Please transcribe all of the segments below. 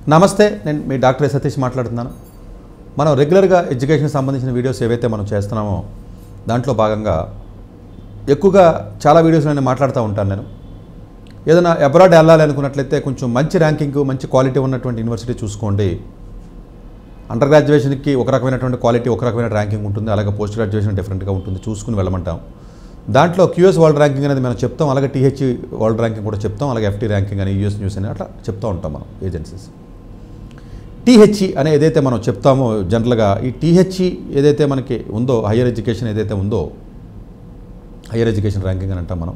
నమస్తే నేను మీ doctor yes Satish మాట్లాడుతున్నాను మనం రెగ్యులర్గా ఎడ్యుకేషన్కి సంబంధించిన వీడియోస్ ఏవైతే మనం చేస్తున్నామో దాంట్లో భాగంగా ఎక్కువగా చాలా వీడియోస్ నేను మాట్లాడుతూ ఉంటాను నేను ఏదైనా అబ్రాడ్ వెళ్ళాలి అనుకున్నట్లయితే కొంచెం మంచి ర్యాంకింగ్ మంచి క్వాలిటీ ఉన్నటువంటి యూనివర్సిటీ చూసుకోండి అండర్ గ్రాడ్యుయేషన్కి ఒక రకమైనటువంటి క్వాలిటీ ఒక రకమైన ర్యాంకింగ్ ఉంటుంది అలాగే పోస్ట్ గ్రాడ్యుయేషన్ డిఫరెంట్గా ఉంటుంది చూసుకుని వెళ్ళమంటాం దాంట్లో క్యూఎస్ వరల్డ్ ర్యాంకింగ్ అనేది మనం చెప్తాం అలాగే టీహెచ్ వరల్డ్ ర్యాంకింగ్ కూడా చెప్తాం అలాగే ఎఫ్టీ ర్యాంకింగ్ అని యూఎస్ న్యూస్ అని అట్లా చెప్తూ ఉంటాం మనం ఏజెన్సీస్ టీహెచ్ఈ అనే ఏదైతే మనం చెప్తామో జనరల్గా ఈ టీహెచ్ఈ ఏదైతే మనకి ఉందో హయ్యర్ ఎడ్యుకేషన్ ఏదైతే ఉందో హయ్యర్ ఎడ్యుకేషన్ ర్యాంకింగ్ అని అంటాం మనం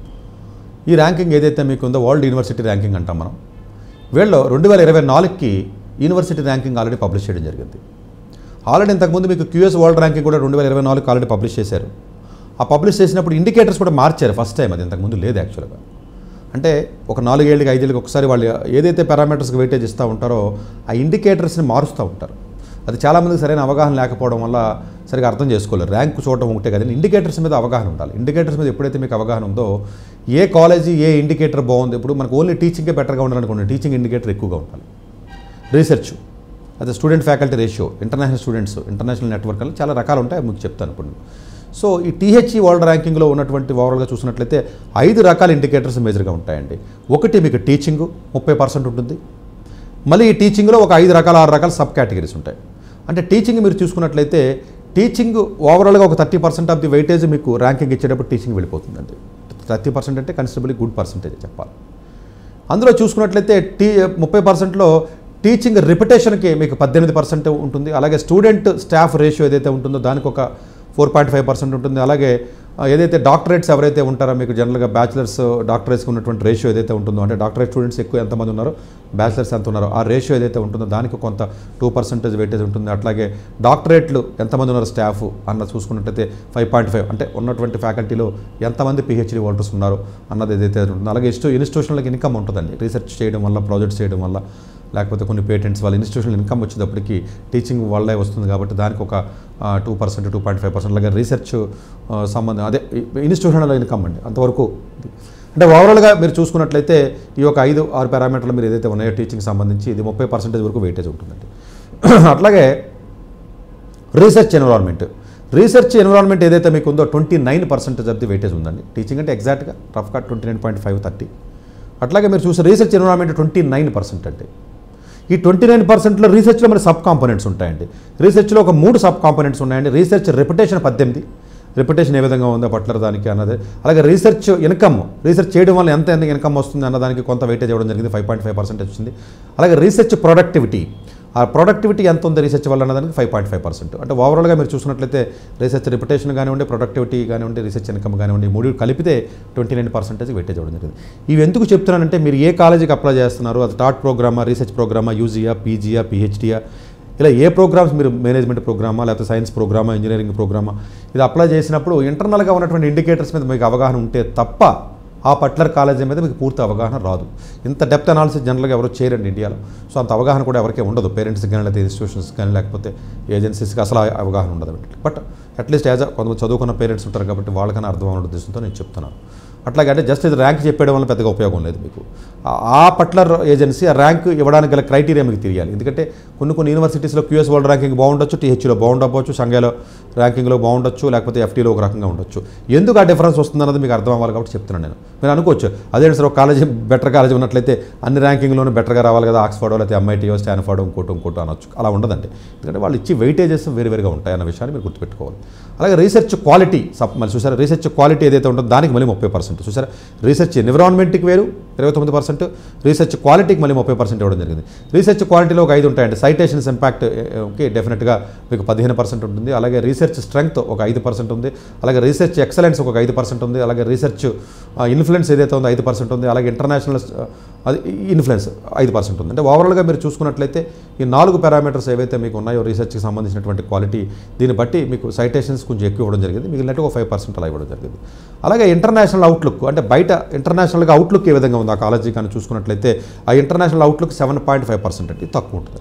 ఈ ర్యాంకింగ్ ఏదైతే మీకు ఉందో వరల్డ్ యూనివర్సిటీ ర్యాంకింగ్ అంటాం మనం వీళ్ళు రెండు వేల ఇరవై నాలుగుకి యూనివర్సిటీ ర్యాంకింగ్ ఆల్రెడీ పబ్లిష్ చేయడం జరిగింది ఆల్రెడీ ఇంతకుముందు మీకు క్యూఎస్ వరల్డ్ ర్యాంకింగ్ కూడా రెండు వేల ఇరవై నాలుగు ఆల్రెడీ పబ్లిష్ చేశారు ఆ పబ్లిష్ చేసినప్పుడు ఇండికేటర్స్ కూడా మార్చారు ఫస్ట్ టైం అది ఇంతకుముందు లేదు యాక్చువల్గా అంటే ఒక నాలుగేళ్ళకి ఐదేళ్ళకి ఒకసారి వాళ్ళు ఏదైతే పారామీటర్స్కి వెయిటేజ్ ఇస్తూ ఉంటారో ఆ ఇండికేటర్స్ని మారుస్తూ ఉంటారు అది చాలామందికి సరైన అవగాహన లేకపోవడం వల్ల సరిగా అర్థం చేసుకోలేరు ర్యాంక్ చూడటం ఒకటే కదా ఇండికేటర్స్ మీద అవగాహన ఉండాలి ఇండికేటర్స్ మీద ఎప్పుడైతే మీకు అవగాహన ఉందో ఏ కాలేజీ ఏ ఇండికేటర్ బాగుంది ఇప్పుడు మనకు ఓన్లీ టీచింగే బెటర్గా ఉండాలనుకోండి టీచింగ్ ఇండికేటర్ ఎక్కువగా ఉండాలి రీసెర్చ్ అదే student faculty ratio international students international network అని చాలా రకాలు ఉంటాయి అవి మీకు చెప్తాను ఇప్పుడు సో ఈ టీహెచ్ఈ వరల్డ్ ర్యాంకింగ్లో ఉన్నటువంటి ఓవరాల్గా చూసినట్లయితే ఐదు రకాల ఇండికేటర్స్ మేజర్గా ఉంటాయండి ఒకటి మీకు టీచింగ్ ముప్పై పర్సెంట్ ఉంటుంది మళ్ళీ ఈ టీచింగ్లో ఒక ఐదు రకాల ఆరు రకాల సబ్ కేటగిరీస్ ఉంటాయి అంటే టీచింగ్ మీరు చూసుకున్నట్లయితే టీచింగ్ ఓవరాల్గా ఒక thirty percent of the weightage మీకు ర్యాంకింగ్ ఇచ్చేటప్పుడు టీచింగ్ వెళ్ళిపోతుందండి థర్టీ పర్సెంట్ అంటే కన్సిడబుల్లీ గుడ్ పర్సెంటేజ్ చెప్పాలి అందులో చూసుకున్నట్లయితే టీ ముప్పై పర్సెంట్లో టీచింగ్ రిపిటేషన్కి మీకు పద్దెనిమిది పర్సెంట్ ఉంటుంది అలాగే స్టూడెంట్ స్టాఫ్ రేషియో ఏదైతే ఉంటుందో దానికి ఒక ఫోర్ పాయింట్ ఫైవ్ పర్సెంట్ ఉంటుంది అలాగే ఆ, ఏదైతే డాక్టరేట్స్ ఎవరైతే ఉంటారో మీకు జనరల్గా బ్యాచిలర్స్ డాక్టరేట్స్కి ఉన్నటువంటి రేషియో ఏదైతే ఉంటుందో అంటే డాక్టరేట్ స్టూడెంట్స్ ఎక్కువ ఎంతమంది ఉన్నారో బ్యాచిలర్స్ ఎంత ఉన్నారో ఆ రేషియో ఏదైతే ఉంటుందో దానికి కొంత టూ పర్సెంటేజ్ వెయిటేజ్ ఉంటుంది అట్లాగే డాక్టరేట్లు ఎంతమంది ఉన్నారు స్టాఫ్ అన్న చూసుకున్నట్టయితే ఫైవ్ పాయింట్ ఫైవ్ అంటే ఉన్నటువంటి ఫ్యాకల్టీలో ఎంతమంది పిహెచ్డీ హోల్డర్స్ ఉన్నారు అన్నది ఏదైతే ఉంటుందో అలాగే ఇన్స్టి ఇన్స్టిట్యూషన్లకు ఇన్కమ్ ఉంటుందండి రీసెర్చ్ చేయడం వల్ల ప్రాజెక్ట్స్ చేయడం వల్ల లేకపోతే కొన్ని పేటెంట్స్ వాళ్ళ ఇన్స్టిట్యూషనల్ ఇన్కమ్ వచ్చేటప్పటికి టీచింగ్ వల్లే వస్తుంది కాబట్టి దానికి ఒక two percent two point five percent అలాగే రీసెర్చ్ సంబంధం అదే ఇన్స్టిట్యూషనల్ ఇన్కమ్ అండి అంతవరకు అంటే ఓవరాల్గా మీరు చూసుకున్నట్లయితే ఈ యొక్క ఐదు ఆరు పారామీటర్లు మీరు ఏదైతే ఉన్నాయో టీచింగ్ సంబంధించి ఇది ముప్పై పర్సెంటేజ్ వరకు వెయిటేజ్ ఉంటుందండి అట్లాగే రీసెర్చ్ ఎన్విరాన్మెంట్ రీసెర్చ్ ఎన్విరాన్మెంట్ ఏదైతే మీకు ఉందో twenty nine percentage of the weightage ఉందండి టీచింగ్ అంటే ఎగ్జాక్ట్గా రఫ్గా twenty nine point five thirty అట్లాగే మీరు చూసే research environment twenty nine percent అండి ఈ ట్వంటీ నైన్ పర్సెంట్లో రీసెర్చ్లో మరి సబ్ కాంపోనెంట్స్ ఉంటాయండి రీసెర్చ్లో ఒక మూడు సబ్ కాంపోనెంట్స్ ఉన్నాయండి రీసెర్చ్ రెప్యుటేషన్ పద్దెనిమిది రెప్యుటేషన్ ఏ విధంగా ఉందో పట్లర్ దానికి అన్నది అలాగే రీసెర్చ్ ఇన్కమ్ రీసెర్చ్ చేయడం వల్ల ఎంత ఎంత ఇన్కమ్ వస్తుంది అన్నదానికి కొంత వెయిటేజ్ ఇవ్వడం జరిగింది ఫైవ్ పాయింట్ ఫైవ్ పర్సెంటేజ్ వచ్చింది అలాగే రీసెర్చ్ ప్రొడక్టివిటీ ఆ ప్రొడక్టివిటీ ఎంత ఉంది రీసెర్చ్ వల్ల అన్నదానికి ఫైవ్ పాయింట్ ఫైవ్ పర్సెంట్ అంటే ఓవరాల్గా మీరు చూసినట్లయితే రీసెర్చ్ రిప్యుటేషన్ కానివ్వండి ప్రొడక్టివిటీ కానివ్వండి రీసెర్చ్ ఇన్కమ్ కానివ్వండి మూడు కలిపితే ట్వంటీ నైన్ పర్సెంటేజ్ వెయిటేజ్ ఇవ్వడం జరిగింది ఇవి ఎందుకు చెప్తున్నానంటే మీరు ఏ కాలేజీకి అప్లై చేస్తున్నారు అది టాట్ ప్రోగ్రామా రీసెర్చ్ ప్రోగ్రామా యూజీయా పీజీయా పిహెచ్డియా ఇలా ఏ ప్రోగ్రామ్స్ మీరు మేనేజ్మెంట్ ప్రోగ్రామా లేకపోతే సైన్స్ ప్రోగ్రామా ఇంజనీరింగ్ ప్రోగ్రామా ఇది అప్లై చేసినప్పుడు ఇంటర్నల్గా ఉన్నటువంటి ఇండికేటర్స్ మీద మీకు అవగాహన ఉంటే తప్ప ఆ పట్లర్ కాలేజీ మీద మీకు పూర్తి అవగాహన రాదు ఇంత డెప్త్ అనాలిసిస్ జనరల్గా ఎవరు చేయరండి ఇండియాలో సో అంత అవగాహన కూడా ఎవరికీ ఉండదు పేరెంట్స్కి కానీ లేకపోతే ఇన్స్టిట్యూషన్స్ కానీ లేకపోతే ఏజెన్సీస్కి అసలు ఆ అవగాహన ఉండదు బట్ అట్లీస్ట్ యాజ్ కొంతమంది చదువుకున్న పేరెంట్స్ ఉంటారు కాబట్టి వాళ్ళకన్నా అర్థం అవ్వడం ఉద్దేశంతో నేను చెప్తున్నాను అట్లాగే అంటే జస్ట్ ఇది ర్యాంక్ చెప్పేయడం వల్ల పెద్దగా ఉపయోగం లేదు మీకు ఆ- ఆ పట్లర్ ఏజెన్సీ ఆ ర్యాంక్ ఇవ్వడానికి గల క్రైటీరియా మీకు తెలియాలి ఎందుకంటే కొన్ని కొన్ని యూనివర్సిటీస్లో క్యూఎస్ వరల్డ్ ర్యాంకింగ్ బాగుండొచ్చు టీహెచ్లో బాగుండకపోవచ్చు సంఘాలో ర్యాంకింగ్లో బాగుండొచ్చు లేకపోతే ఎఫ్టీలో ఒక రకంగా ఉండొచ్చు ఎందుకు ఆ డిఫరెన్స్ వస్తుందన్నది మీకు అర్థం అవ్వాలి కాబట్టి చెప్తున్నాను నేను మీరు అనుకోవచ్చు అదే సార్ ఒక కాలేజీ బెటర్ కాలేజీ ఉన్నట్లయితే అన్ని ర్యాంకింగ్లోనూ బెటర్గా రావాలి కదా ఆక్స్ఫర్డ్ లేకపోతే ఎంఐటీయో స్టాన్ఫర్డ్ ఇంకోటి ఇంకోటి అనొచ్చు అలా ఉండదండి ఎందుకంటే వాళ్ళు ఇచ్చి వెయిటేజెస్ వేరు వేరుగా ఉంటాయి అన్న విషయాన్ని మీరు గుర్తుపెట్టుకోవాలి అలాగే రీసెర్చ్ క్వాలిటీ సబ్ మళ్ళీ చూసారా రీసెర్చ్ క్వాలిటీ ఏదైతే ఉంటుందో దానికి మళ్ళీ ముప్పై పర్సెంట్ చూసారా రీసెర్చ్ ఎన్విరాన్మెంట్కి వేరు ఇరవై తొమ్మిది పర్సెంట్ రీసెర్చ్ క్వాలిటీకి మళ్ళీ ముప్పై పర్సెంట్ ఇవ్వడం జరిగింది రీసెర్చ్ క్వాలిటీలో ఒక ఐదు ఉంటాయండి సైటేషన్స్ ఇంపాక్ట్ ఓకే డెఫినెట్గా మీకు పదిహేను పర్సెంట్ ఉంటుంది అలాగే రీసెర్చ్ స్ట్రెంగ్త్ ఒక ఐదు పర్సెంట్ ఉంది అలాగే రీసెర్చ్ ఎక్సలెన్స్ ఒక ఐదు పర్సెంట్ ఉంది అలాగే రీసెర్చ్ ఇన్ఫ్లుయెన్స్ ఏదైతే ఉందో ఐదు పర్సెంట్ ఉంది అలాగే ఇంటర్నేషనల్ అది ఇన్ఫ్లుయెన్స్ ఐదు పర్సెంట్ ఉంది అంటే ఓవరాల్గా మీరు చూసుకున్నట్లయితే ఈ నాలుగు పారామీటర్స్ ఏవైతే మీకు ఉన్నాయో రీసెర్చ్కి సంబంధించినటువంటి క్వాలిటీ దీన్ని బట్టి మీకు సైటేషన్స్ కొంచెం ఎక్కువ ఇవ్వడం జరిగింది మిగిలినట్టు ఒక ఫైవ్ పర్సెంట్ అలా ఇవ్వడం జరిగింది అలాగే ఇంటర్నేషనల్ అవుట్లుక్ అంటే బయట ఇంటర్నేషనల్గా అవుట్లుక్ ఏ విధంగా ఉంది ఆ కాలేజీ కానీ చూసుకున్నట్లయితే ఆ international outlook seven point five percent అంటే తక్కువ ఉంటుంది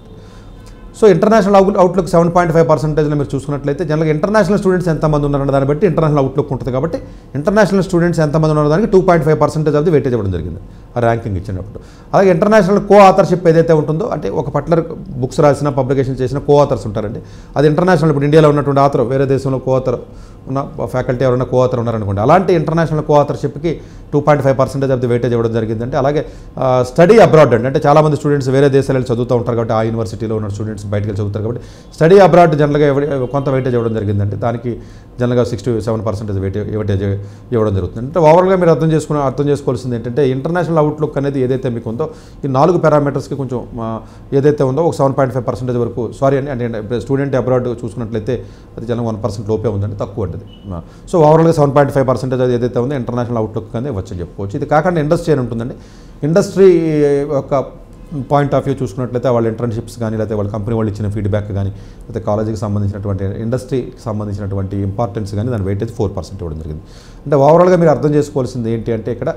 so international out outlook seven point five పర్సెంటేజ్లో మీరు చూసుకున్నట్లయితే జనరల్గా ఇంటర్నేషనల్ స్టూడెంట్స్ ఎంతమంది ఉన్నారన్న దాన్ని బట్టి ఇంటర్నేషనల్ అవుట్లుక్ ఉంటుంది కాబట్టి ఇంటర్నేషనల్ స్టూడెంట్స్ ఎంతమంది ఉన్నారో దానికి two point five percentage of the weightage ఇవ్వడం జరిగింది ర్యాంకింగ్ ఇచ్చినప్పుడు అలాగే ఇంటర్నేషనల్ కో ఆథర్షిప్ ఏదైతే ఉంటుందో అంటే ఒక పర్టికులర్ బుక్స్ రాసిన పబ్లికేషన్ చేసిన కో ఆథర్స్ ఉంటారండి అది ఇంటర్నేషనల్ ఇప్పుడు ఇండియాలో ఉన్నటువంటి ఆథర్ వేరే దేశంలో కో ఆథర్ ఉన్న ఫ్యాకల్టీ ఎవరైనా కో ఆథర్ ఉన్నారనుకోండి అలాంటి ఇంటర్నేషనల్ కో ఆథర్షిప్కి two point five percentage of the weightage ఇవ్వడం జరిగిందంటే అలాగే స్టడీ అబ్రాడ్ అండి అంటే చాలామంది స్టూడెంట్స్ వేరే దేశాలు వెళ్ళి చదువుతూ ఉంటారు కాబట్టి ఆ యూనివర్సిటీలో ఉన్న స్టూడెంట్స్ బయటకు వెళ్ళి చదువుతారు కాబట్టి స్టడీ అబ్రాడ్ జనరల్గా ఎవరి- కొంత వెయిటేజ్ ఇవ్వడం జరిగిందంటే దానికి జనరల్గా sixty seven percentage weight weightage ఇవ్వడం జరుగుతుంది అంటే ఓవరాల్గా మీరు అర్థం చేసుకున్న అర్థం చేసుకోవాల్సింది ఏంటంటే ఇంటర్నేషనల్ అవుట్లుక్ అనేది ఏదైతే మీకు ఉందో ఈ నాలుగు పారామీటర్స్కి కొంచెం ఆ, ఏదైతే ఉందో ఒక సెవెన్ పాయింట్ ఫైవ్ పర్సెంటేజ్ వరకు సారీ అండి అంటే స్టూడెంట్ అబ్రాడ్ చూసుకున్నట్లయితే అది జనరల్ వన్ పర్సెంట్ లోపే ఉందండి తక్కువ ఉంటుంది సో ఓవరాల్గా సెవెన్ పాయింట్ ఫైవ్ పర్సెంటేజ్ అది ఏదైతే ఉందో ఇంటర్నేషనల్ అవుట్లుక్ అనేది వచ్చి చెప్పుకోవచ్చు ఇది కాకుండా ఇండస్ట్రీ అని ఉంటుందండి ఇండస్ట్రీ యొక్క పాయింట్ ఆఫ్ వ్యూ చూసుకున్నట్లయితే వాళ్ళ ఇంటర్న్షిప్స్ కానీ లేకపోతే వాళ్ళ కంపెనీ వాళ్ళు ఇచ్చిన ఫీడ్బ్యాక్ కానీ లేకపోతే కాలేజీకి సంబంధించినటువంటి ఇండస్ట్రీకి సంబంధించినటువంటి ఇంపార్టెన్స్ కానీ దాని వెయిటేజ్ ఫోర్ పర్సెంట్ ఇవ్వడం జరిగింది అంటే ఓవరాల్గా మీరు అర్థం చేసుకోవాల్సింది ఏంటి అంటే ఇక్కడ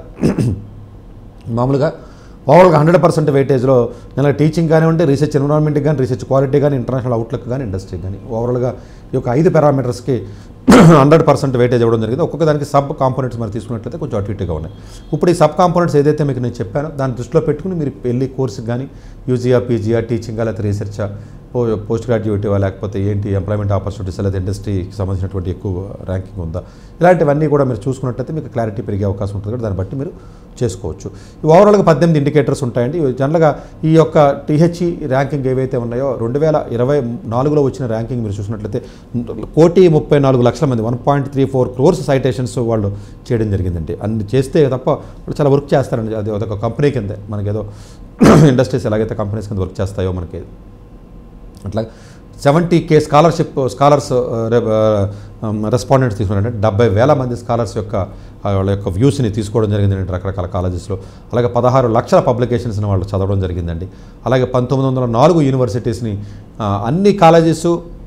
మామూలుగా ఓవరాల్గా హండ్రెడ్ పర్సెంట్ వెయిటేజ్లో నేను టీచింగ్ కానివ్వండి రీసెర్చ్ ఎన్విరాన్మెంట్కి కానీ రీసెర్చ్ క్వాలిటీ కానీ ఇంటర్నేషనల్ అవుట్లుక్ కానీ ఇండస్ట్రీ కానీ ఓవరాల్గా ఈ యొక్క ఐదు పారామీటర్స్కి హండ్రెడ్ పర్సెంట్ వెయిటేజ్ ఇవ్వడం జరిగింది ఒక్కొక్క దానికి సబ్ కాంపోనెంట్స్ మరి తీసుకున్నట్లయితే కొంచెం అటు ఇటుగా ఉన్నాయి ఇప్పుడు ఈ సబ్ కాంపోనెంట్స్ ఏదైతే మీకు నేను చెప్పానో దాన్ని దృష్టిలో పెట్టుకుని మీరు వెళ్ళి కోర్సుకి కానీ యూజీఆ పీజీఆ టీచింగా లేకపోతే రీసెర్చా పో పోస్ట్ గ్రాడ్యుయేటివా లేకపోతే ఏంటి ఎంప్లాయ్మెంట్ ఆపర్చునిటీస్ లేదా ఇండస్ట్రీకి సంబంధించినటువంటి ఎక్కువ ర్యాంకింగ్ ఉందా ఇలాంటివన్నీ కూడా మీరు చూసుకున్నట్లయితే మీకు క్లారిటీ పెరిగే అవకాశం ఉంటుంది కాబట్టి దాన్ని బట్టి మీరు చేసుకోవచ్చు ఈ ఓవరాల్గా పద్దెనిమిది ఇండికేటర్స్ ఉంటాయండి ఇవి జనరల్గా ఈ యొక్క టీహెచ్ఈ ర్యాంకింగ్ ఏవైతే ఉన్నాయో రెండు వేల ఇరవై నాలుగులో వచ్చిన ర్యాంకింగ్ మీరు చూసినట్లయితే కోటి ముప్పై నాలుగు లక్షల మంది one point three four crores citations వాళ్ళు చేయడం జరిగిందండి అన్ని చేస్తే తప్ప వాళ్ళు చాలా వర్క్ చేస్తారండి అది అదొక కంపెనీ కింద మనకేదో ఇండస్ట్రీస్ ఎలాగైతే కంపెనీస్ కింద వర్క్ చేస్తాయో మనకి అట్లా seventy K scholarship scholars respondents తీసుకున్నారంటే డెబ్బై వేల మంది స్కాలర్స్ యొక్క ఆ, వాళ్ళ యొక్క వ్యూస్ని తీసుకోవడం జరిగిందండి రకరకాల కాలేజెస్లో అలాగే పదహారు లక్షల పబ్లికేషన్స్ని వాళ్ళు చదవడం జరిగిందండి అలాగే పంతొమ్మిది వందల నాలుగు యూనివర్సిటీస్ని ఆ, అన్ని కాలేజెస్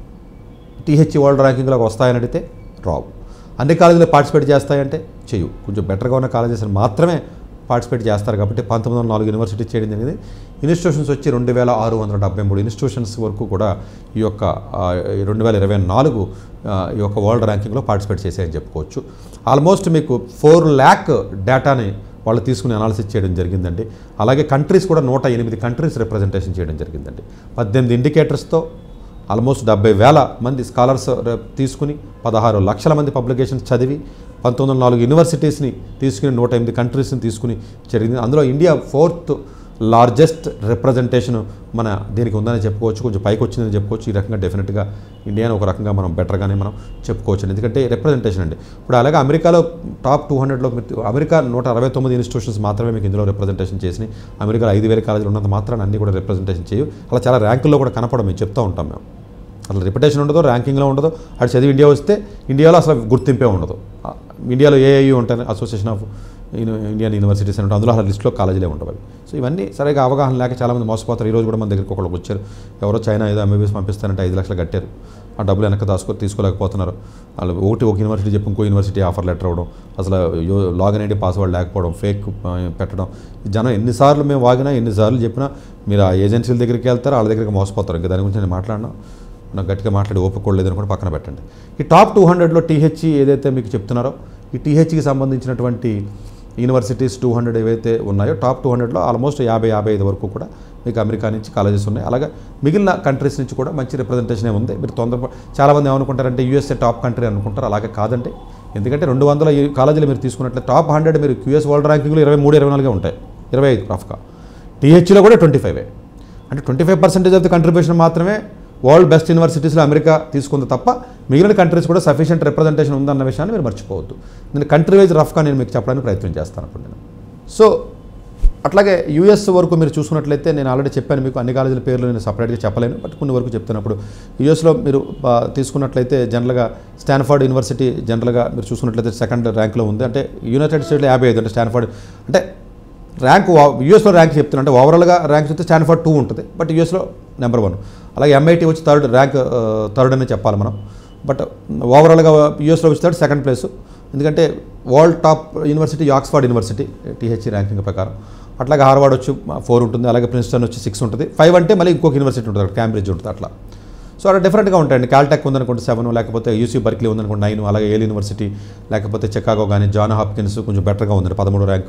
టీహెచ్ వరల్డ్ ర్యాంకింగ్లోకి వస్తాయని అడిగితే రావు అన్ని కాలేజీలు పార్టిసిపేట్ చేస్తాయంటే చేయు కొంచెం బెటర్గా ఉన్న కాలేజెస్ మాత్రమే పార్టిసిపేట్ చేస్తారు కాబట్టి పంతొమ్మిది వందల నాలుగు యూనివర్సిటీ చేయడం జరిగింది ఇన్స్టిట్యూషన్స్ వచ్చి రెండు వేల ఆరు వందల డెబ్బై మూడు ఇన్స్టిట్యూషన్స్ వరకు కూడా ఈ యొక్క రెండు వేల ఇరవై నాలుగు ఆ, ఈ యొక్క వరల్డ్ ర్యాంకింగ్లో పార్టిసిపేట్ చేసాయని చెప్పుకోవచ్చు ఆల్మోస్ట్ మీకు ఫోర్ ల్యాక్ డేటాని వాళ్ళు తీసుకుని అనాలిసిస్ చేయడం జరిగిందండి అలాగే కంట్రీస్ కూడా నూట ఎనిమిది కంట్రీస్ రిప్రజెంటేషన్ చేయడం జరిగిందండి పద్దెనిమిది ఇండికేటర్స్తో ఆల్మోస్ట్ డెబ్బై వేల మంది స్కాలర్స్ ర- తీసుకుని పదహారు లక్షల మంది పబ్లికేషన్స్ చదివి పంతొమ్మిది వందల నాలుగు యూనివర్సిటీస్ని తీసుకుని నూట ఎనిమిది కంట్రీస్ని తీసుకుని జరిగింది అందులో ఇండియా ఫోర్త్ లార్జెస్ట్ రిప్రజెంటేషన్ మన దీనికి ఉందని చెప్పుకోవచ్చు కొంచెం పైకి వచ్చిందని చెప్పుకోవచ్చు ఈ రకంగా డెఫినెట్గా ఇండియాని ఒక రకంగా మనం బెటర్గానే మనం చెప్పుకోవచ్చు ఎందుకంటే రిప్రజెంటేషన్ అండి ఇప్పుడు అలాగే అమెరికాలో టాప్ టూ హండ్రెడ్లో అమెరికా నూట అరవై తొమ్మిది ఇన్స్టిట్యూషన్స్ మాత్రమే మీకు ఇందులో రిప్రజెంటేషన్ చేసి అమెరికాలో ఐదు వేల కాలేజీలు ఉన్నంత మాత్రాన అన్ని కూడా రిప్రజెంటేషన్ చేయు అలా చాలా ర్యాంకుల్లో కూడా కనపడం మేము చెప్తూ ఉంటాం మేము అసలు రిపిటేషన్ ఉండదు ర్యాంకింగ్లో ఉండదు అటు చదివి ఇండియా వస్తే ఇండియాలో అసలు గుర్తింపే ఉండదు ఆ, ఇండియాలో ఏఐయు ఉంటాయి association of uni- Indian universities అని ఉంటాయి అందులో అసలు లిస్ట్లో కాలేజీలే ఉండవు అవి సో ఇవన్నీ సరిగా అవగాహన లేక చాలామంది మోసపోతారు ఈ రోజు కూడా మన దగ్గరికి ఒకళ్ళకి వచ్చారు ఎవరో చైనా ఏదో ఎంబీబీఎస్ పంపిస్తారంటే ఐదు లక్షలు కట్టారు ఆ డబ్బులు వెనక దాచుకో తీసుకోలేకపోతున్నారు వాళ్ళు ఒకటి ఒక యూనివర్సిటీ చెప్పి ఇంకో యూనివర్సిటీ ఆఫర్ లెటర్ అవ్వడం అసలు యో- లాగిన్ ఐడి పాస్వర్డ్ లేకపోవడం ఫేక్ ఆ, పెట్టడం ఈ జనం ఎన్నిసార్లు మేము వాగినా ఎన్నిసార్లు చెప్పినా మీరు ఆ ఏజెన్సీల దగ్గరికి వెళ్తారు వాళ్ళ దగ్గరికి మోసపోతారు ఇంకా దాని గురించి నేను మాట్లాడినా నాకు గట్టిగా మాట్లాడి ఓపుకోలేదు అనుకుంటే పక్కన పెట్టండి ఈ టాప్ టూ హండ్రెడ్లో టీహెచ్ ఏదైతే మీకు చెప్తున్నారో ఈ టీహెచ్కి సంబంధించినటువంటి యూనివర్సిటీస్ టూ హండ్రెడ్ ఏవైతే ఉన్నాయో టాప్ టూ హండ్రెడ్లో ఆల్మోస్ట్ యాభై యాభై ఐదు వరకు కూడా మీకు అమెరికా నుంచి కాలేజెస్ ఉన్నాయి అలాగే మిగిలిన కంట్రీస్ నుంచి కూడా మంచి రిప్రజెంటేషన్ ఉంది మీరు తొందర చాలామంది ఏమనుకుంటారంటే యూఎస్ఏ టాప్ కంట్రీ అనుకుంటారు అలాగే కాదండి ఎందుకంటే రెండు వందల ఈ కాలేజీలు మీరు తీసుకున్నట్లయితే టాప్ హండ్రెడ్ మీరు క్యూఎస్ వరల్డ్ ర్యాంకింగ్లో ఇరవై మూడు ఇరవై నాలుగే ఉంటాయి ఇరవై ఐదు రఫ్గా టీహెచ్లో కూడా ట్వంటీ ఫైవ్ అంటే twenty five percentage of the contribution మాత్రమే వరల్డ్ బెస్ట్ యూనివర్సిటీస్లో అమెరికా తీసుకుంది తప్ప మిగిలిన కంట్రీస్ కూడా సఫిషియంట్ రిప్రజెంటేషన్ ఉందన్న విషయాన్ని మీరు మర్చిపోవద్దు నేను కంట్రీ వైజ్ రఫ్గా నేను మీకు చెప్పడానికి ప్రయత్నం చేస్తాను అప్పుడు నేను సో అట్లాగే యూఎస్ వరకు మీరు చూసుకున్నట్లయితే నేను ఆల్రెడీ చెప్పాను మీకు అన్ని కాలేజీల పేర్లు నేను సపరేట్గా చెప్పలేను బట్ కొన్ని వరకు చెప్తున్నప్పుడు యూఎస్లో మీరు ఆ, తీసుకున్నట్లయితే జనరల్గా స్టాన్ఫర్డ్ యూనివర్సిటీ జనరల్గా మీరు చూసుకున్నట్లయితే సెకండ్ ర్యాంక్లో ఉంది అంటే యునైటెడ్ స్టేట్లో యాభై ఐదు అంటే స్టాన్ఫర్డ్ అంటే ర్యాంక్ యూఎస్లో ర్యాంక్ చెప్తున్నా అంటే ఓవరాల్గా ర్యాంక్ చూస్తే స్టాన్ఫర్డ్ టూ ఉంటుంది బట్ యూఎస్లో నెంబర్ వన్ అలాగే ఎంఐటీ వచ్చి థర్డ్ ర్యాంక్ థర్డ్ అని చెప్పాలి మనం బట్ ఓవరాల్గా యూఎస్లో వచ్చి థర్డ్ సెకండ్ ప్లేస్ ఎందుకంటే world top university Oxford university T H ranking ప్రకారం అట్లాగే హార్వర్డ్ వచ్చి ఫోర్ ఉంటుంది అలాగే ప్రిన్స్టన్ వచ్చి సిక్స్ ఉంటుంది ఫైవ్ అంటే మళ్ళీ ఇంకొక యూనివర్సిటీ ఉంటుంది అక్కడ క్యాంబ్రిడ్జ్ ఉంటుంది అట్లా సో అలా డిఫరెంట్గా ఉంటాయండి క్యాల్టెక్ ఉందనుకుంటే సెవెన్ లేకపోతే యూసీ బర్క్లీ ఉందనుకుంటే నైన్ అలాగే ఏల్ యూనివర్సిటీ లేకపోతే చికాగో కానీ జాన్ హాప్కిన్స్ కొంచెం బెటర్గా ఉందండి పదమూడు ర్యాంక్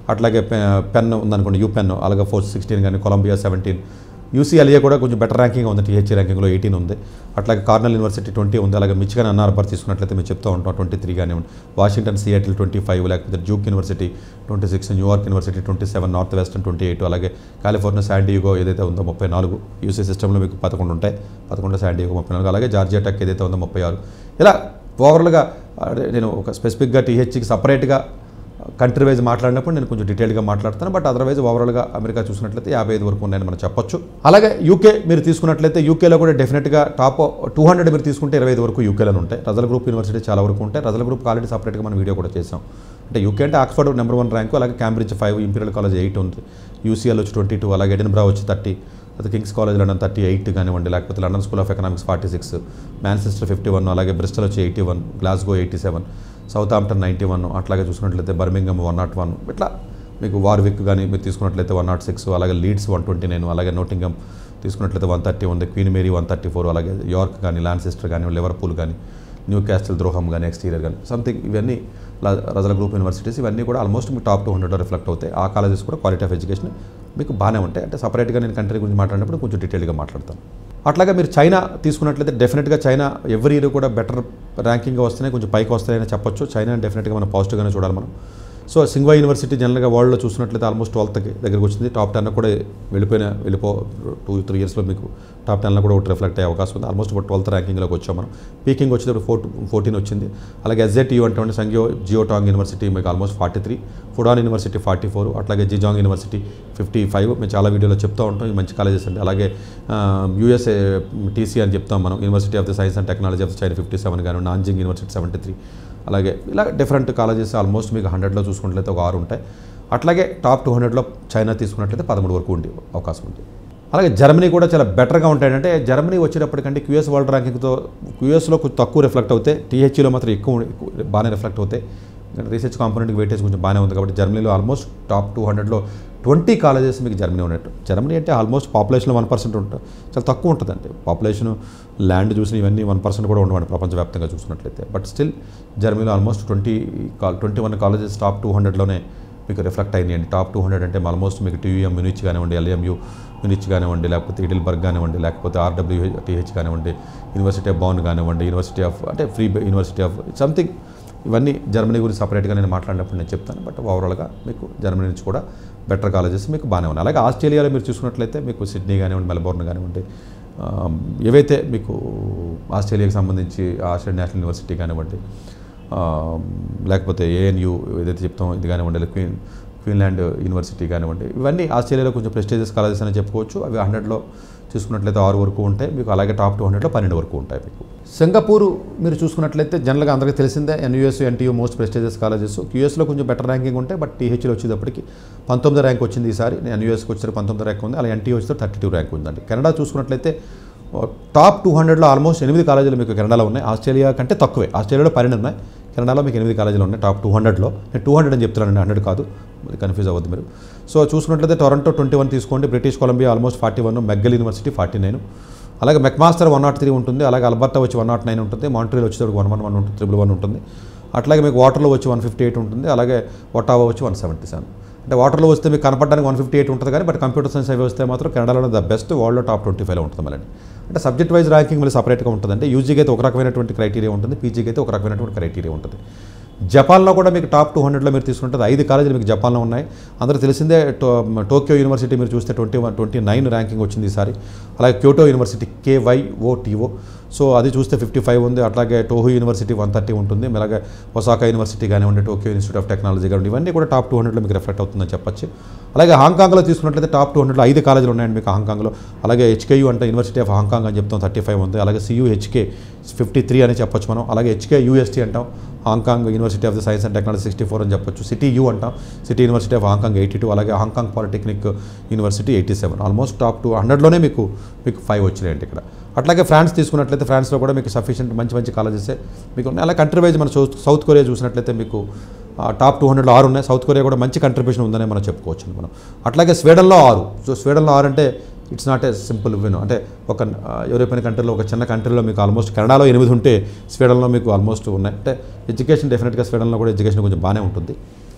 అట్లాగే పె- పెన్ ఉందనుకోండి యూ పెన్ అలాగే ఫోర్ సిక్స్టీన్ కానీ కొలంబియా సెవెంటీన్ యూసీఎల్ఏ కూడా కొంచెం బెటర్ ర్యాంకింగ్ ఉంది టీహెచ్ ర్యాంకింగ్లో ఎయిటీన్ ఉంది అట్లాగే కార్నల్ యూనివర్సిటీ ట్వంటీ ఉంది అలాగే మిచిగన్ అన్నార్బర్ తీసుకున్నట్లయితే మేము చెప్తూ ఉంటాం ట్వంటీ త్రీ కానివ్వండి వాషింగ్టన్ సియాటిల్ ట్వంటీ ఫైవ్ లేకపోతే జూక్ university twenty six New York university twenty seven northwestern twenty eight అలాగే కాలిఫోర్నియా శాండియోగో ఏదైతే ఉందో ముప్పై నాలుగు యూసీ సిస్టంలో మీకు పదకొండు ఉంటాయి పదకొండు శాండియోగో ముప్పై నాలుగు అలాగే జార్జియా టెక్ ఏదైతే ఉందో ముప్పై ఆరు ఇలా ఓవరాల్గా అదే నేను ఒక స్పెసిఫిక్గా టీహెచ్కి సపరేట్గా కంట్రీ వైజ్ మాట్లాడినప్పుడు నేను కొంచెం డీటెయిల్గా మాట్లాడతాను బట్ అదర్వైజ్ ఓవరాల్గా అమెరికా చూసినట్లయితే యాభై ఐదు వరకు ఉన్నాయని మనం చెప్పొచ్చు అలాగే యూకే మీరు తీసుకున్నట్లయితే యూకేలో కూడా డెఫినెట్గా టాప్ టూ హండ్రెడ్ మీరు తీసుకుంటే ఇరవై ఐదు వరకు యూకేలో ఉంటాయి రజల్ గ్రూప్ యూనివర్సిటీ చాలా వరకు ఉంటాయి రజల్ గ్రూప్ ఆల్రెడీ సపరేట్గా మనం వీడియో కూడా చేసాం అంటే యూకే అంటే ఆక్స్ఫర్డ్ నెంబర్ వన్ ర్యాంకు అలాగే Cambridge five Imperial College eight ఉంది యూసీఎల్ వచ్చి ట్వంటీ టూ అలాగే ఎడిన్బ్రా వచ్చి థర్టీ అది King's College London thirty eight కానివ్వండి లేకపోతే London School of Economics forty six Manchester fifty one అలాగే బ్రిస్టల్ వచ్చి eighty one Glasgow eighty seven Southampton ninety one అట్లాగే చూసుకున్నట్లయితే బర్మింగమ్ వన్ నాట్ వన్ ఇట్లా మీకు వార్విక్ కానీ మీరు తీసుకున్నట్లయితే వన్ నాట్ సిక్స్ అలాగే లీడ్స్ వన్ ట్వంటీ నైన్ అలాగే నోటింగమ్ తీసుకున్నట్లయితే వన్ థర్టీ ఉంది Queen Mary one thirty four అలాగే యార్క్ కానీ లాన్సిస్టర్ కానీ లివర్పూల్ కానీ న్యూ క్యాస్టిల్ ద్రోహం కానీ ఎక్స్టీరియర్ కానీ సంథింగ్ ఇవన్నీ ల- రజల గ్రూప్ యూనివర్సిటీస్ ఇవన్నీ కూడా ఆల్మోస్ట్ మీకు టాప్ టూ హండ్రెడ్ రిఫ్లెక్ట్ అవుతాయి ఆ కాలేజెస్ కూడా క్వాలిటీ ఆఫ్ ఎడ్యుకేషన్ మీకు బాగానే ఉంటాయి అంటే సపరేట్గా నేను కంట్రీ గురించి మాట్లాడినప్పుడు కొంచెం డీటెయిల్గా మాట్లాడతాను అట్లాగే మీరు చైనా తీసుకున్నట్లయితే డెఫినెట్గా చైనా ఎవ్రీ ఇయర్ కూడా బెటర్ ర్యాంకింగ్గా వస్తున్నాయి కొంచెం పైకి వస్తాయని చెప్పొచ్చు చైనా డెఫినెట్గా మనం పాజిటివ్గానే చూడాలి మనం సో సింగ్వా యూనివర్సిటీ జనరల్గా వరల్డ్లో చూసినట్లయితే ఆల్మోస్ట్ ట్వెల్త్కి దగ్గరికి వచ్చింది టాప్ టెన్ కూడా వెళ్ళిపోయిన వెళ్ళిపో టూ త్రీ ఇయర్స్లో మీకు టాప్ టెన్లో కూడా ఒకటి రిఫ్లెక్ట్ అయ్యే అవకాశం ఉంది ఆల్మోస్ట్ ఇప్పుడు ట్వెల్త్ ర్యాంకింగ్లోకి వచ్చాం మనం పీకింగ్ వచ్చేటప్పుడు ఫోర్ ఫోర్టీన్ వచ్చింది అలాగే ఎస్జెటియు అంటే సంగ్యో జియోటాంగ్ యూనివర్సిటీ మీకు almost forty three Fudan university forty four అట్లాగే జిజాంగ్ యూనివర్సిటీ ఫిఫ్టీ ఫైవ్ మేము చాలా వీడియోలో చెప్తూ ఉంటాం ఈ మంచి కాలేజెస్ అండి అలాగే యూఎస్ఏ టీసీ అని చెప్తాం మనం university of the science and technology of the China fifty seven కానీ నాంజింగ్ యూనివర్సిటీ సెవెంటీ త్రీ అలాగే ఇలా డిఫరెంట్ కాలేజెస్ ఆల్మోస్ట్ మీకు హండ్రెడ్లో చూసుకున్నట్లయితే ఒక ఆరు ఉంటాయి అట్లాగే టాప్ టూ హండ్రెడ్లో చైనా తీసుకున్నట్లయితే పదమూడు వరకు ఉండే అవకాశం ఉంది అలాగే జర్మనీ కూడా చాలా బెటర్గా ఉంటాయి అంటే జర్మనీ వచ్చేటప్పటికంటే క్యూఎస్ వరల్డ్ ర్యాంకింగ్తో క్యూఎస్లో కొంచెం తక్కువ రిఫ్లెక్ట్ అవుతాయి టీహెచ్లో మాత్రం ఎక్కువ ఎక్కువ బాగానే రిఫ్లెక్ట్ అవుతాయి రీసెర్చ్ కాంపోనెంట్కి వెయిటేజ్ కొంచెం బాగానే ఉంది కాబట్టి జర్మనీలో ఆల్మోస్ట్ టాప్ టూ హండ్రెడ్లో ట్వంటీ కాలేజెస్ మీకు జర్మనీ ఉన్నట్టు జర్మనీ అంటే ఆల్మోస్ట్ పాపులేషన్లో వన్ పర్సెంట్ ఉంటుంది చాలా తక్కువ ఉంటుందండి పాపులేషన్ ల్యాండ్ చూసిన ఇవన్నీ వన్ పర్సెంట్ కూడా ఉండవండి ప్రపంచవ్యాప్తంగా చూసినట్లయితే బట్ స్టిల్ జర్మనీలో almost twenty twenty one colleges top two హండ్రెడ్లోనే మీకు రిఫ్లెక్ట్ అయినాయండి టాప్ టూ హండ్రెడ్ అంటే ఆల్మోస్ట్ మీకు టీయూఎం యూనిచ్ కానివ్వండి ఎల్ఎంయూ యూనిచ్ కానివ్వండి లేకపోతే ఇడిల్బర్గ్ కానివ్వండి లేకపోతే ఆర్డబ్ల్యూ టీహెచ్ కానివ్వండి యూనివర్సిటీ ఆఫ్ బాన్ కానివ్వండి యూనివర్సిటీ ఆఫ్ అంటే ఫ్రీ యూనివర్సిటీ ఆఫ్ సంథింగ్ ఇవన్నీ జర్మనీ గురించి సపరేట్గా నేను మాట్లాడినప్పుడు నేను చెప్తాను బట్ ఓవరాల్గా మీకు జర్మనీ నుంచి కూడా బెటర్ కాలేజెస్ మీకు బాగానే ఉన్నాయి అలాగే ఆస్ట్రేలియాలో మీరు చూసుకున్నట్లయితే మీకు సిడ్నీ కానివ్వండి మెల్బోర్న్ కానివ్వండి ఆ, ఏవైతే మీకు ఆస్ట్రేలియాకి సంబంధించి ఆస్ట్రేలియన్ నేషనల్ యూనివర్సిటీ కానివ్వండి ఆ, లేకపోతే ఏఎన్యూ ఏదైతే చెప్తామో ఇది కానివ్వండి క్వీన్ క్వీన్లాండ్ యూనివర్సిటీ కానివ్వండి ఇవన్నీ ఆస్ట్రేలియాలో కొంచెం ప్రెస్టీజియస్ కాలేజెస్ అని చెప్పుకోవచ్చు అవి హండ్రెడ్లో చూసుకున్నట్లయితే ఆరు వరకు ఉంటాయి మీకు అలాగే టాప్ టూ హండ్రెడ్లో పన్నెండు వరకు ఉంటాయి మీకు సింగపూర్ మీరు చూసుకున్నట్లయితే జనరల్గా అందరికీ తెలిసిందే N U S N T U most prestigious colleges క్యూఎస్లో కొంచెం బెటర్ ర్యాంకింగ్ ఉంటాయి బట్ టీహెచ్లో వచ్చేటప్పటికి పంతొమ్మిది ర్యాంక్ వచ్చింది ఈసారి ఎన్యూఎస్కి వచ్చేసరికి పంతొమ్మిది ర్యాంక్ ఉంది అలాగే ఎన్టీయూ వచ్చేసరికి థర్టీ టూ ర్యాంక్ ఉందండి కెనడా చూసుకున్నట్లయితే టాప్ టూ హండ్రెడ్లో ఆల్మోస్ట్ ఎనిమిది కాలేజీలు మీకు కెనడాలో ఉన్నాయి ఆస్ట్రేలియా కంటే తక్కువే ఆస్ట్రేలియాలో పన్నెండు ఉన్నాయి కెనడాలో మీకు ఎనిమిది కాలేజీలు ఉన్నాయి టాప్ టూ హండ్రెడ్లో నేను టూ హండ్రెడ్ అని చెప్తున్నానండి హండ్రెడ్ కాదు మరి కన్ఫ్యూజ్ అవ్వద్దు మీరు సో చూసుకున్నట్లయితే టొరంటో ట్వంటీ వన్ తీసుకోండి British Columbia almost forty one McGill university forty nine అలాగే మెక్మాస్టర్ వన్ నాట్ త్రీ ఉంటుంది అలాగే అల్బర్టా వచ్చి వన్ నాట్ నైన్ ఉంటుంది మాంట్రియల్ వచ్చేటప్పుడు వన్ వన్ వన్ ఉంటుంది త్రిబుల్ వన్ ఉంటుంది అట్లాగే మీకు వాటర్లో వచ్చి వన్ ఫిఫ్టీ ఎయిట్ ఉంటుంది అలాగే ఒటావా వచ్చి వన్ సెవెంటీ సెవెన్ అంటే వాటర్లో వస్తే మీకు కనపడడానికి వన్ ఫిఫ్టీ ఎయిట్ ఉంటుంది కానీ బట్ కంప్యూటర్ సైన్స్ అవి వస్తే మాత్రం కెనడాలో ద బెస్ట్ వరల్డ్లో టాప్ ట్వంటీ ఫైవ్లో ఉంటుంది మళ్ళీ అంటే సబ్జెక్ట్ వైజ్ ర్యాంకింగ్ మళ్ళీ సపరేట్గా ఉంటుంది అంటే యూజీకి అయితే ఒక రకమైనటువంటి క్రైటీరియా ఉంటుంది పీజీకి అయితే ఒక రకమైనటువంటి క్రైటీరియా ఉంటుంది జపాన్లో కూడా మీకు టాప్ టూ హండ్రెడ్లో మీరు తీసుకుంటే ఐదు కాలేజీలు మీకు జపాన్లో ఉన్నాయి అందరూ తెలిసిందే టో టోక్యో యూనివర్సిటీ మీరు చూస్తే twenty one twenty nine ranking వచ్చింది ఈసారి అలాగే క్యోటో యూనివర్సిటీ కేవైఓటీఓ సో అది చూస్తే ఫిఫ్టీ ఫైవ్ ఉంది అట్లాగే టోహో యూనివర్సిటీ వన్ థర్టీ ఉంటుంది అలాగే ఒసాకా యూనివర్సిటీ కానివ్వండి టోక్యో ఇన్స్టిట్యూట్ ఆఫ్ టెక్నాలజీ కానివ్వండి ఇవన్నీ కూడా టాప్ టూ హండ్రెడ్లో మీకు రిఫ్లెక్ట్ అవుతుందని చెప్పొచ్చు అలాగే హాంకాంగ్లో తీసుకున్నట్లయితే టాప్ టూ హండ్రెడ్లో ఐదు కాలేజీలు ఉన్నాయండి మీకు హాంకాంగ్లో అలాగే హెచ్కేయూ అంటే యూనివర్సిటీ ఆఫ్ హాంకాంగ్ అని చెప్తాం థర్టీ ఫైవ్ ఉంది అలాగే సియూ హెచ్కే ఫిఫ్టీ త్రీ అని చెప్పొచ్చు మనం అలాగే హెచ్కే యూఎస్టీ అంటాం Hong Kong University of the science and Technology sixty four అని చెప్పొచ్చు సిటీ యూ అంటాం City University of Hong Kong eighty two అలాగే Hong Kong Polytechnic University eighty seven almost top two హండ్రెడ్లోనే మీకు మీకు ఫైవ్ వచ్చినాయండి ఇక్కడ అట్లాగే ఫ్రాన్స్ తీసుకున్నట్లయితే ఫ్రాన్స్లో కూడా మీకు సఫిషియంట్ మంచి మంచి కాలేజెసే మీకు ఉన్నాయి అలా కంట్రీ వైజ్ మన సౌత్ సౌత్ కొరియా చూసినట్లయితే మీకు ఆ, టాప్ టూ హండ్రెడ్లో ఆరు ఉన్నాయి సౌత్ కొరియా కూడా మంచి కంట్రిబ్యూషన్ ఉందని మనం చెప్పుకోవచ్చు మనం అట్లాగే స్వీడన్లో ఆరు సో స్వీడన్లో ఆరు అంటే it's not a simple win అంటే ఒక ఆ, యూరోపియన్ కంట్రీలో ఒక చిన్న కంట్రీలో మీకు ఆల్మోస్ట్ కెనడాలో ఎనిమిది ఉంటే స్వీడన్లో మీకు ఆల్మోస్ట్ ఉన్నాయి అంటే ఎడ్యుకేషన్ డెఫినెట్గా స్వీడన్లో కూడా ఎడ్యుకేషన్ కొంచెం బాగానే ఉంటుంది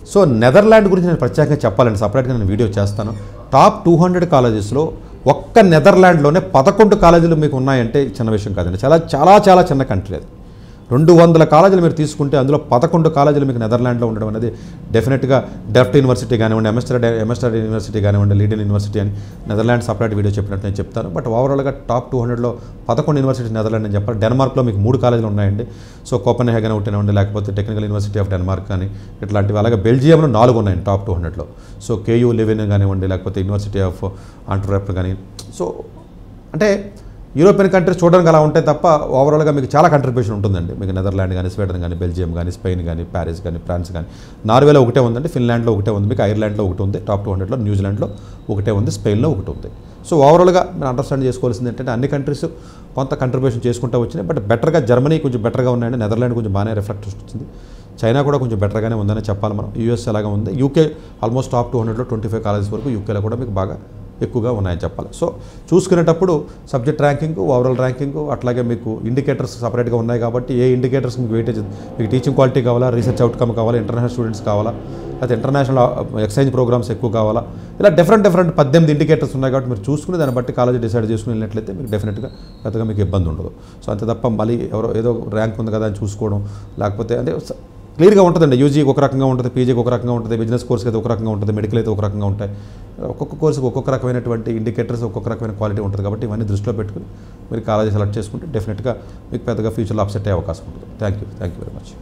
సో నెదర్లాండ్ గురించి నేను ప్రత్యేకంగా చెప్పాలండి సపరేట్గా నేను వీడియో చేస్తాను టాప్ టూ హండ్రెడ్ కాలేజెస్లో ఒక్క నెదర్లాండ్లోనే పదకొండు కాలేజీలు మీకు ఉన్నాయంటే చిన్న విషయం కాదండి చాలా చాలా చాలా చిన్న కంట్రీ అది రెండు వందల కాలేజీలు మీరు తీసుకుంటే అందులో పదకొండు కాలేజీలు మీకు నెదర్లాండ్లో ఉండడం అనేది డెఫినెట్గా డెఫ్ట్ యూనివర్సిటీ కానివ్వండి ఎంఎస్టర్ ఎంఎస్టర్ యూనివర్సిటీ కానివ్వండి లీడెన్ యూనివర్సిటీ అని నెదర్లాండ్ సపరేట్ వీడియో చెప్పినట్టు నేను చెప్తాను బట్ ఓవరాల్గా టాప్ టూ హండ్రెడ్లో పదకొండు యూనివర్సిటీ నెదర్లాండ్ అని చెప్పాలి డెన్మార్క్లో మీకు మూడు కాలేజీలు ఉన్నాయండి సో కోపన్ హెగన్ ఒకటినండి లేకపోతే టెక్నికల్ యూనివర్సిటీ ఆఫ్ డెన్మార్క్ కానీ ఇట్లాంటివి అలాగే బెల్జియంలో నాలుగు ఉన్నాయండి టాప్ టూ హండ్రెడ్లో సో కేయూ లెవెన్ కానివ్వండి లేకపోతే యూనివర్సిటీ ఆఫ్ ఆంట్రప్రప్ కానీ సో అంటే యూరోపియన్ కంట్రీస్ చూడడానికి అలా ఉంటాయి తప్ప ఓవరాల్గా మీకు చాలా కంట్రిబ్యూషన్ ఉంటుందండి మీకు నెదర్లాండ్ కానీ స్వీడన్ కానీ బెల్జియం కానీ స్పెయిన్ కానీ ప్యారిస్ కానీ ఫ్రాన్స్ కానీ నార్వేలో ఒకటే ఉందండి ఫిన్లాండ్లో ఒకటే ఉంది మీకు ఐర్లాండ్లో ఒకటి ఉంది టాప్ టూ హండ్రెడ్లో న్యూజిలాండ్లో ఒకటే ఉంది స్పెయిన్లో ఒకటి ఉంది సో ఓవరాల్గా మీరు అండర్స్టాండ్ చేసుకోవాల్సింది ఏంటంటే అన్ని కంట్రీస్ కొంత కంట్రిబ్యూషన్ చేసుకుంటూ వచ్చినాయి బట్ బెటర్గా జర్మనీ కొంచెం బెటర్గా ఉన్నాయండి నెదర్లాండ్ కొంచెం బాగానే రిఫ్లెక్ట్ వచ్చింది చైనా కూడా కొంచెం బెటర్గానే ఉందని చెప్పాలి మనం యూఎస్ ఎలాగా ఉంది యూకే ఆల్మోస్ట్ టాప్ టూ హండ్రెడ్లో ట్వంటీ ఫైవ్ కాలేజెస్ వరకు యూకేలో కూడా మీకు బాగా ఎక్కువగా ఉన్నాయని చెప్పాలి సో చూసుకునేటప్పుడు సబ్జెక్ట్ ర్యాంకింగ్ ఓవరాల్ ర్యాంకింగ్ అట్లాగే మీకు ఇండికేటర్స్ సపరేట్గా ఉన్నాయి కాబట్టి ఏ ఇండికేటర్స్ మీకు వెయిటేజ్ మీకు టీచింగ్ క్వాలిటీ కావాలా రీసెర్చ్ అవుట్కమ్ కావాలా ఇంటర్నేషనల్ స్టూడెంట్స్ కావాలా లేకపోతే ఇంటర్నేషనల్ ఎక్స్చేంజ్ ప్రోగ్రామ్స్ ఎక్కువ కావాలా ఇలా డిఫరెంట్ డిఫరెంట్ పద్దెనిమిది ఇండికేటర్స్ ఉన్నాయి కాబట్టి మీరు చూసుకుని దాన్ని బట్టి కాలేజ్ డిసైడ్ చేసుకుని వెళ్ళినట్లయితే మీకు డెఫినెట్గా పెద్దగా మీకు ఇబ్బంది ఉండదు సో అంతే తప్ప మళ్ళీ ఎవరో ఏదో ర్యాంక్ ఉంది కదా అని చూసుకోవడం లేకపోతే అంటే స- క్లియర్గా ఉంటుందండి యూజీకి ఒక రకంగా ఉంటుంది పీజీకి ఒక రకంగా ఉంటుంది బిజినెస్ కోర్స్కి అయితే ఒక రకంగా ఉంటుంది మెడికల్ అయితే ఒక రకంగా ఉంటాయి ఒక్కొక్క కోర్సుకి ఒక్కొక్క రకమైనటువంటి ఇండికేటర్స్ ఒక్కొక్క రకమైన క్వాలిటీ ఉంటుంది కాబట్టి ఇవన్నీ దృష్టిలో పెట్టుకుని మీరు కాలేజీ సెలెక్ట్ చేసుకుంటే డెఫినెట్గా మీకు పెద్దగా ఫ్యూచర్లో అప్సెట్ అయ్యే అవకాశం ఉంటుంది thank you thank you very much